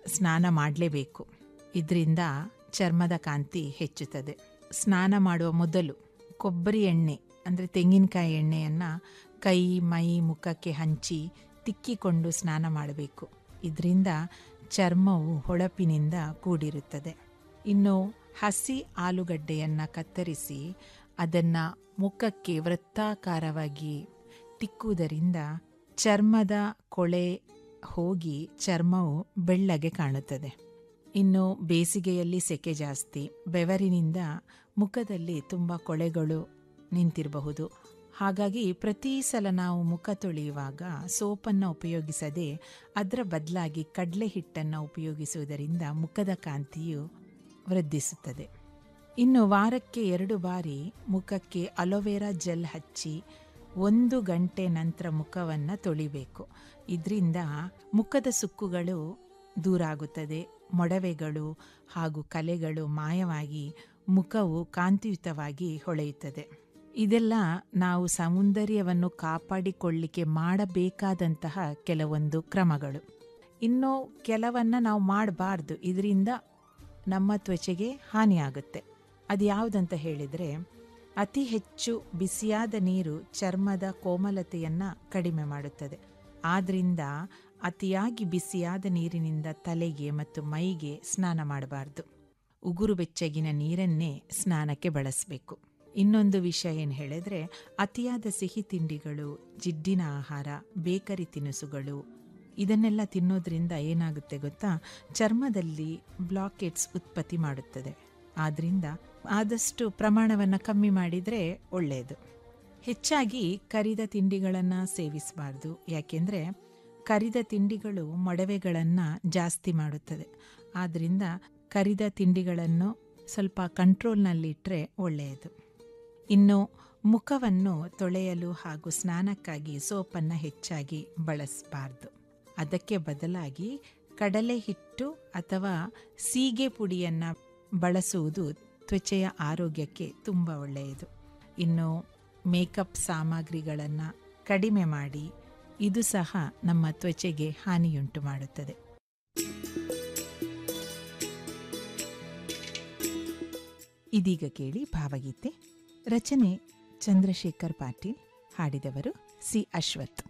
ಸ್ನಾನ ಮಾಡಲೇಬೇಕು ಇದರಿಂದ ಚರ್ಮದ ಕಾಂತಿ ಹೆಚ್ಚುತ್ತದೆ ಸ್ನಾನ ಮಾಡುವ ಮೊದಲು ಕೊಬ್ಬರಿ ಎಣ್ಣೆ ಅಂದರೆ ತೆಂಗಿನಕಾಯಿ ಎಣ್ಣೆಯನ್ನು ಕೈ ಮೈ ಮುಖಕ್ಕೆ ಹಂಚಿ ತಿಕ್ಕಿಕೊಂಡು ಸ್ನಾನ ಮಾಡಬೇಕು ಇದರಿಂದ ಚರ್ಮವು ಹೊಳಪಿನಿಂದ ಕೂಡಿರುತ್ತದೆ ಇನ್ನು ಹಸಿ ಆಲೂಗಡ್ಡೆಯನ್ನು ಕತ್ತರಿಸಿ ಅದನ್ನು ಮುಖಕ್ಕೆ ವೃತ್ತಾಕಾರವಾಗಿ ತಿಕ್ಕುವುದರಿಂದ ಚರ್ಮದ ಕೊಳೆ ಹೋಗಿ ಚರ್ಮವು ಬೆಳ್ಳಗೆ ಕಾಣುತ್ತದೆ ಇನ್ನು ಬೇಸಿಗೆಯಲ್ಲಿ ಸೆಕೆ ಜಾಸ್ತಿ ಬೆವರಿನಿಂದ ಮುಖದಲ್ಲಿ ತುಂಬ ಕೊಳೆಗಳು ನಿಂತಿರಬಹುದು ಹಾಗಾಗಿ ಪ್ರತಿ ಸಲ ನಾವು ಮುಖ ತೊಳೆಯುವಾಗ ಸೋಪನ್ನು ಉಪಯೋಗಿಸದೆ ಅದರ ಬದಲಾಗಿ ಕಡಲೆ ಹಿಟ್ಟನ್ನು ಉಪಯೋಗಿಸುವುದರಿಂದ ಮುಖದ ಕಾಂತಿಯು ವೃದ್ಧಿಸುತ್ತದೆ ಇನ್ನು ವಾರಕ್ಕೆ ಎರಡು ಬಾರಿ ಮುಖಕ್ಕೆ ಅಲೋವೆರಾ ಜೆಲ್ ಹಚ್ಚಿ ಒಂದು ಗಂಟೆ ನಂತರ ಮುಖವನ್ನು ತೊಳಿಬೇಕು ಇದರಿಂದ ಮುಖದ ಸುಕ್ಕುಗಳು ದೂರ ಆಗುತ್ತದೆ ಮೊಡವೆಗಳು ಹಾಗೂ ಕಲೆಗಳು ಮಾಯವಾಗಿ ಮುಖವು ಕಾಂತಿಯುತವಾಗಿ ಹೊಳೆಯುತ್ತದೆ ಇದೆಲ್ಲ ನಾವು ಸೌಂದರ್ಯವನ್ನು ಕಾಪಾಡಿಕೊಳ್ಳಿಕ್ಕೆ ಮಾಡಬೇಕಾದಂತಹ ಕೆಲವೊಂದು ಕ್ರಮಗಳು ಇನ್ನು ಕೆಲವನ್ನ ನಾವು ಮಾಡಬಾರ್ದು ಇದರಿಂದ ನಮ್ಮ ತ್ವಚೆಗೆ ಹಾನಿಯಾಗುತ್ತೆ ಅದು ಯಾವುದಂತ ಹೇಳಿದರೆ ಅತಿ ಹೆಚ್ಚು ಬಿಸಿಯಾದ ನೀರು ಚರ್ಮದ ಕೋಮಲತೆಯನ್ನು ಕಡಿಮೆ ಮಾಡುತ್ತದೆ ಆದ್ದರಿಂದ ಅತಿಯಾಗಿ ಬಿಸಿಯಾದ ನೀರಿನಿಂದ ತಲೆಗೆ ಮತ್ತು ಮೈಗೆ ಸ್ನಾನ ಮಾಡಬಾರ್ದು ಉಗುರು ಬೆಚ್ಚಗಿನ ನೀರನ್ನೇ ಸ್ನಾನಕ್ಕೆ ಬಳಸಬೇಕು ಇನ್ನೊಂದು ವಿಷಯ ಏನು ಹೇಳಿದ್ರೆ ಅತಿಯಾದ ಸಿಹಿ ತಿಂಡಿಗಳು ಜಿಡ್ಡಿನ ಆಹಾರ ಬೇಕರಿ ತಿನಿಸುಗಳು ಇದನ್ನೆಲ್ಲ ತಿನ್ನೋದ್ರಿಂದ ಏನಾಗುತ್ತೆ ಗೊತ್ತಾ ಚರ್ಮದಲ್ಲಿ ಬ್ಲಾಕೆಟ್ಸ್ ಉತ್ಪತ್ತಿ ಮಾಡುತ್ತದೆ ಆದ್ದರಿಂದ ಆದಷ್ಟು ಪ್ರಮಾಣವನ್ನು ಕಮ್ಮಿ ಮಾಡಿದರೆ ಒಳ್ಳೆಯದು ಹೆಚ್ಚಾಗಿ ಕರಿದ ತಿಂಡಿಗಳನ್ನು ಸೇವಿಸಬಾರ್ದು ಯಾಕೆಂದರೆ ಕರಿದ ತಿಂಡಿಗಳು ಮೊಡವೆಗಳನ್ನು ಜಾಸ್ತಿ ಮಾಡುತ್ತದೆ ಆದ್ದರಿಂದ ಕರಿದ ತಿಂಡಿಗಳನ್ನು ಸ್ವಲ್ಪ ಕಂಟ್ರೋಲ್ನಲ್ಲಿಟ್ಟರೆ ಒಳ್ಳೆಯದು ಇನ್ನು ಮುಖವನ್ನು ತೊಳೆಯಲು ಹಾಗೂ ಸ್ನಾನಕ್ಕಾಗಿ ಸೋಪನ್ನು ಹೆಚ್ಚಾಗಿ ಬಳಸಬಾರ್ದು ಅದಕ್ಕೆ ಬದಲಾಗಿ ಕಡಲೆ ಹಿಟ್ಟು ಅಥವಾ ಸೀಗೆ ಪುಡಿಯನ್ನು ಬಳಸುವುದು ತ್ವಚೆಯ ಆರೋಗ್ಯಕ್ಕೆ ತುಂಬ ಒಳ್ಳೆಯದು ಇನ್ನು ಮೇಕಪ್ ಸಾಮಗ್ರಿಗಳನ್ನು ಕಡಿಮೆ ಮಾಡಿ ಇದು ಸಹ ನಮ್ಮ ತ್ವಚೆಗೆ ಹಾನಿಯುಂಟು ಮಾಡುತ್ತದೆ ಇದೀಗ ಕೇಳಿ ಭಾವಗೀತೆ ರಚನೆ ಚಂದ್ರಶೇಖರ್ ಪಾಟೀಲ್ ಹಾಡಿದವರು ಸಿ ಅಶ್ವಥ್